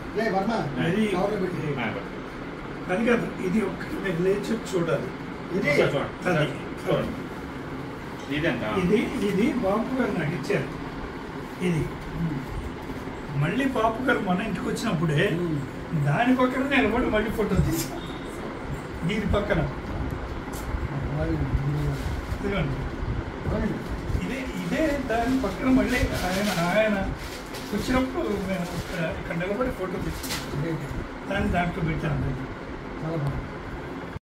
లే వర్మ అది కవర్లో పెట్టి ఆ, అది కాదు ఇది ఒక్కటి మీరు లేచి చూడాలి ఇది ఒకసారి చూడండి. అది. చూడండి ఇదంట ఇది ఇది బాపు గారు నాకు ఇచ్చారు ఇది మళ్ళీ బాపు గారు మన ఇంటికి వచ్చినప్పుడే దాని పక్కన నిలబడి మళ్ళీ ఫోటో తీసాను దీని పక్కన ఇదిగోండి ఇదే ఇదే దాని పక్కన మళ్ళీ ఆయన ఆయన వచ్చినప్పుడు మేము ఇక్కడ ఇక్కడ నిలబడి ఫోటో తీసుకున్నాం దాన్ని దాంట్లో పెట్టాను చాలా బాగుంది